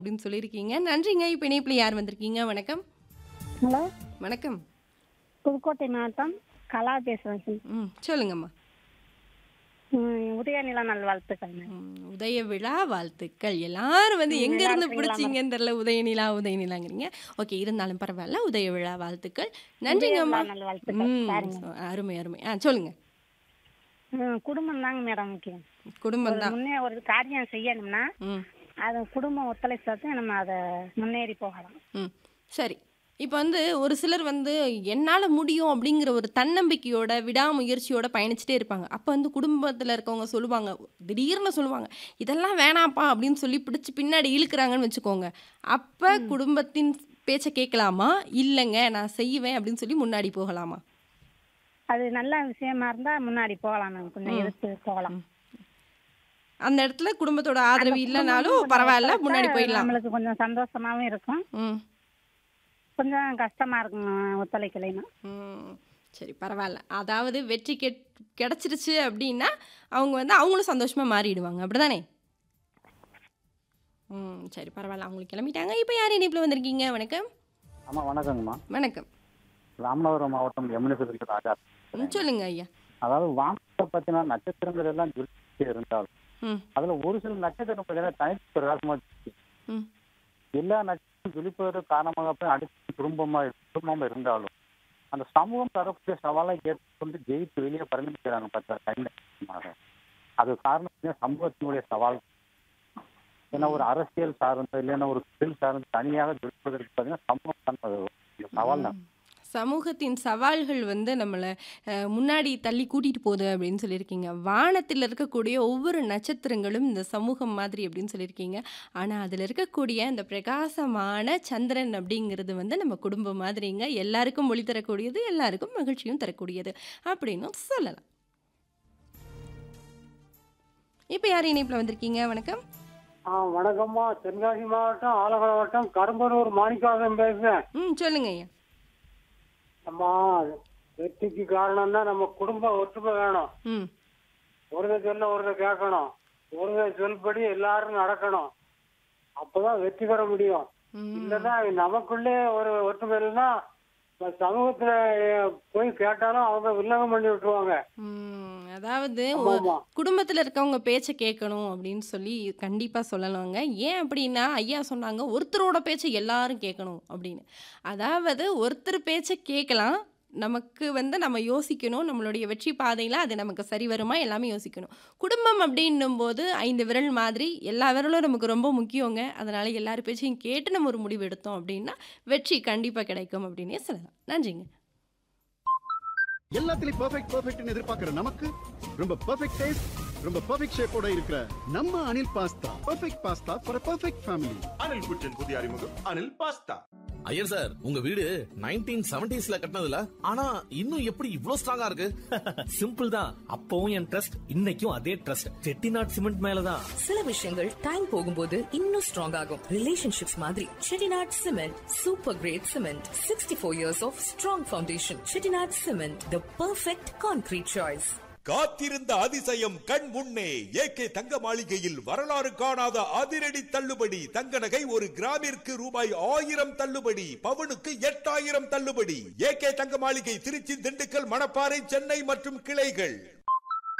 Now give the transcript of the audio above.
அப்படின்னு சொல்லியிருக்கீங்க நன்றிங்க இப்போ இணைப்பில் யார் வந்திருக்கீங்க வணக்கம் ஹலோ வணக்கம் புதுக்கோட்டை மாவட்டம் கலா பேசுகிறேன் சார் ம் சொல்லுங்கம்மா ம், உதயநிலா நல்வாழ்த்துக்கள் மேம் ம், உதய விழா வாழ்த்துக்கள் எல்லாரும் வந்து எங்க இருந்து பிடிச்சிங்கன்னு தெரியல உதயநிலா உதயநிலாங்கிறீங்க ஓகே இருந்தாலும் பரவாயில்ல உதய விழா வாழ்த்துக்கள் நன்றிங்கம்மா உதய விழா நல்வாழ்த்துக்கள். ம் சரிங்க. அருமை அருமை ஆ சொல்லுங்க ம், குடும்பம் தாங்க மேடம் முக்கியம் குடும்பம் ஒரு தான் முன்னே ஒரு காரியம் செய்யணும்னா ம் அது குடும்பம் ஒத்துழைச்சாதான் நம்ம அதை முன்னேறி போகலாம் ம் சரி இப்போ வந்து ஒரு சிலர் வந்து என்னால் முடியும் அப்படிங்கிற ஒரு தன்னம்பிக்கையோட விடாமுயற்சியோட பயணிச்சுட்டே இருப்பாங்க அப்போ வந்து குடும்பத்தில் இருக்கவங்க சொல்லுவாங்க திடீர்னு சொல்லுவாங்க இதெல்லாம் வேணாம்ப்பா அப்படின்னு சொல்லி பிடிச்சி பின்னாடி இழுக்கிறாங்கன்னு வச்சுக்கோங்க அப்போ குடும்பத்தின் பேச்சை கேட்கலாமா இல்லைங்க நான் செய்வேன் அப்படின்னு சொல்லி முன்னாடி போகலாமா அது நல்ல விஷயமா இருந்தா முன்னாடி போகலாம் நம்ம கொஞ்சம் எடுத்து போகலாம் அந்த இடத்துல குடும்பத்தோட ஆதரவு அந்த இல்லைனாலும் குடும்பம் பரவாயில்ல ஒத்துழைச்சா முன்னாடி போயிடலாம் நம்மளுக்கு கொஞ்சம் சந்தோஷமாவும் இருக்கும் ம் கொஞ்சம் கஷ்டமா இருக்கும் ஒத்துழைக்கலைன்னா ம் சரி பரவாயில்ல அதாவது வெற்றி கெட் கிடச்சிருச்சு அப்படின்னா அவங்க வந்து அவங்களும் சந்தோஷமாக மாறிடுவாங்க அப்படிதானே ம் சரி பரவாயில்ல அவங்களுக்கு கிளம்பிட்டாங்க இப்போ யார் இணைப்பில் வந்திருக்கீங்க வணக்கம் ஆமாம் வணக்கங்கம்மா வணக்கம் ராமநாதபுரம் மாவட்டம் யமுனேஸ்வரத்துக்கு ராஜா ம் சொல்லுங்க ஐயா அதாவது வானத்தை பற்றின நட்சத்திரங்கள் எல்லாம் ஜொலிச்சு இருந்தாலும் ம் அதில் ஒரு சில நட்சத்திரம் பார்த்தீங்கன்னா தனித்து பிரகாசமாக இருக்கு. ம் எல்லா நட்சத்திரம் ஜொலிப்பதற்கு காரணமாக போய் அடுத்த குடும்பமாக குடும்பமாக இருந்தாலும் அந்த சமூகம் தரக்கூடிய சவாலை ஏற்றுக்கொண்டு ஜெயித்து வெளியே பரிணமிக்கிறாங்க பார்த்தா கைமாக அது காரணம் பார்த்தீங்கன்னா சமூகத்தினுடைய சவால் ஏன்னா ஒரு அரசியல் சார்ந்த இல்லைன்னா ஒரு தொழில் சார்ந்து தனியாக ஜொலிப்பதற்கு பார்த்தீங்கன்னா சமூகம் தான் அது ஒரு சவால் தான் சமூகத்தின் சவால்கள் வந்து நம்மளை அஹ், முன்னாடி தள்ளி கூட்டிகிட்டு போகுது அப்படின்னு சொல்லியிருக்கீங்க வானத்தில் இருக்கக்கூடிய ஒவ்வொரு நட்சத்திரங்களும் இந்த சமூகம் மாதிரி அப்படின்னு சொல்லியிருக்கீங்க ஆனால் அதில் இருக்கக்கூடிய இந்த பிரகாசமான சந்திரன் அப்படிங்கிறது வந்து நம்ம குடும்பம் மாதிரிங்க எல்லாருக்கும் ஒளி தரக்கூடியது எல்லாருக்கும் மகிழ்ச்சியும் தரக்கூடியது அப்படின்னும் சொல்லலாம் இப்போ யார் இணைப்பில் வந்திருக்கீங்க வணக்கம் ஆ வணக்கம்மா தென்காசி மாவட்டம் ஆலங்குளம் வட்டம் கரும்பனூர் மாணிக்காசம் பேசுறேன் ம் சொல்லுங்க ஐயா அம்மா வெற்றிக்கு காரணம் தான் நம்ம குடும்ப ஒற்றுமை வேணும் ம் ஒருத சொல்ல ஒருத கேட்கணும் ஒருத சொல்படி எல்லாரும் நடக்கணும் அப்பதான் வெற்றி பெற முடியும் ம் இல்லைன்னா நமக்குள்ளே ஒரு ஒற்றுமை இல்லைன்னா இந்த சமூகத்துல போய் கேட்டாலும் அவங்க வில்லங்கம் பண்ணி விட்டுருவாங்க ம், அதாவது ஆமா, ஒ- ஆமா. குடும்பத்துல இருக்கவங்க பேச்சை கேட்கணும் அப்படின்னு சொல்லி கண்டிப்பா சொல்லலாங்க ஏன் அப்படின்னா ஐயா சொன்னாங்க ஒருத்தரோட பேச்சை எல்லாரும் கேட்கணும் அப்படின்னு அதாவது ஒருத்தர் பேச்சை கேட்கலாம் நமக்கு வந்து நம்ம யோசிக்கணும் நம்மளுடைய வெற்றி பாதையில் அது நமக்கு சரி வருமா எல்லாமே யோசிக்கணும் குடும்பம் அப்படின்னும் போது ஐந்து விரல் மாதிரி எல்லா விரலும் நமக்கு ரொம்ப முக்கியங்க அதனால எல்லார் பேச்சையும் கேட்டு நம்ம ஒரு முடிவு எடுத்தோம் அப்படின்னா வெற்றி கண்டிப்பாக கிடைக்கும் அப்படின்னே சொல்லலாம் நன்றிங்க எல்லாத்துலயும் பெர்ஃபெக்ட் பெர்ஃபெக்ட்னு எதிர்பார்க்கிற நமக்கு ரொம்ப பெர்ஃபெக்ட் டேஸ்ட் ரொம்ப பெர்ஃபெக்ட் ஷேப்போட இருக்கிற நம்ம Anil pasta perfect pasta for perfect family Anil kitchen புதிய அறிமுகம் அனில் பாஸ்தா ஐயர் சார் உங்க வீடு நைன்டீன் செவன்டிஸ்ல கட்டினதுல ஆனா இன்னும் எப்படி இவ்ளோ ஸ்ட்ராங்கா இருக்கு சிம்பிள் தான் அப்பவும் என் ட்ரஸ்ட் இன்னைக்கும் அதே ட்ரஸ்ட் செட்டிநாட் சிமெண்ட் மேலதான் சில விஷயங்கள் டைம் போகும்போது இன்னும் ஸ்ட்ராங் ஆகும் ரிலேஷன்ஷிப்ஸ் மாதிரி Chettinad cement super great cement sixty four years of strong foundation Chettinad cement the perfect concrete choice காத்திருந்த அதிசயம் கண் முன்னே ஏகே தங்க மாளிகையில் வரலாறு காணாத அதிரடி தள்ளுபடி தங்க நகை ஒரு கிராமிற்கு ரூபாய் ஆயிரம் தள்ளுபடி பவுனுக்கு எட்டாயிரம் தள்ளுபடி ஏகே தங்க மாளிகை திருச்சி திண்டுக்கல் மணப்பாறை சென்னை மற்றும் கிளைகள்